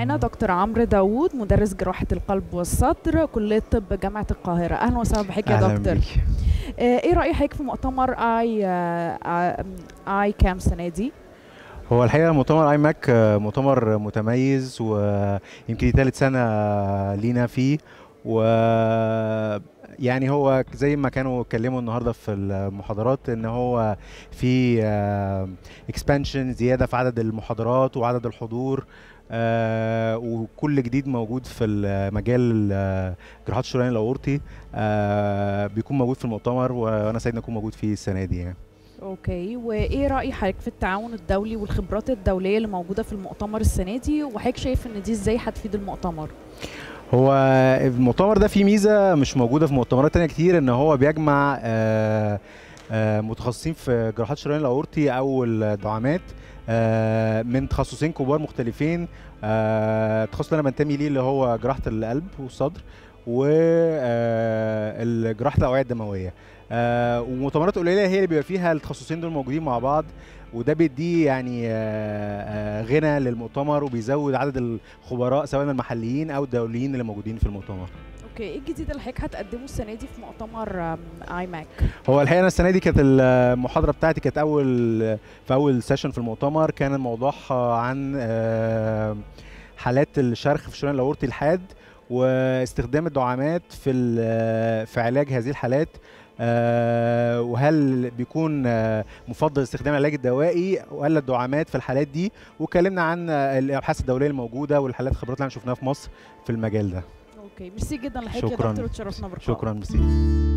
معانا دكتور عمرو داوود مدرس جراحة القلب والصدر كلية طب جامعة القاهرة أهلا وسهلا بحضرتك يا أهلاً دكتور بيك. آه، ايه رأي حضرتك في مؤتمر اي آه، اي كام السنة دي؟ هو الحقيقه مؤتمر اي ماك آه، مؤتمر متميز ويمكن دي ثالث سنه لينا فيه و يعني هو زي ما كانوا اتكلموا النهارده في المحاضرات ان هو في اكسبانشن زياده في عدد المحاضرات وعدد الحضور آه وكل جديد موجود في المجال آه، جراحات الشريان الاورطي آه بيكون موجود في المؤتمر وانا سعيد ان اكون موجود فيه السنه دي يعني. اوكي وايه رأي حضرتك في التعاون الدولي والخبرات الدولية اللي موجودة في المؤتمر السنة دي وحضرتك شايف ان دي ازاي هتفيد المؤتمر؟ هو المؤتمر ده فيه ميزه مش موجوده في مؤتمرات تانية كتير ان هو بيجمع آه، آه، متخصصين في جراحات الشرايين الاورطي او الدعامات آه، من تخصصين كبار مختلفين آه، التخصص اللي انا بنتمي ليه اللي هو جراحه القلب والصدر وجراحه الاوعيه الدمويه آه، ومؤتمرات قليله هي اللي بيبقى فيها التخصصين دول موجودين مع بعض وده بيديه يعني آه، آه، غنى للمؤتمر وبيزود عدد الخبراء سواء المحليين او الدوليين اللي موجودين في المؤتمر اوكي ايه الجديد اللي حضرتك هتقدمه السنة دي في مؤتمر اي ماك؟ هو الحقيقه انا السنه دي كانت المحاضره بتاعتي كانت اول في اول سيشن في المؤتمر كان موضوعها عن آه، حالات الشرخ في الشريان الاورطي الحاد واستخدام الدعامات في ال- في علاج هذه الحالات آه، وهل بيكون آه، مفضل استخدام العلاج الدوائي ولا الدعامات في الحالات دي واتكلمنا عن آه، الابحاث الدوليه الموجوده والحالات الخبرات اللي احنا شفناها في مصر في المجال ده اوكي ميرسي جدا لحضرتك يا شكراً. دكتور وتشرفنا بالقاء شكرا ميرسي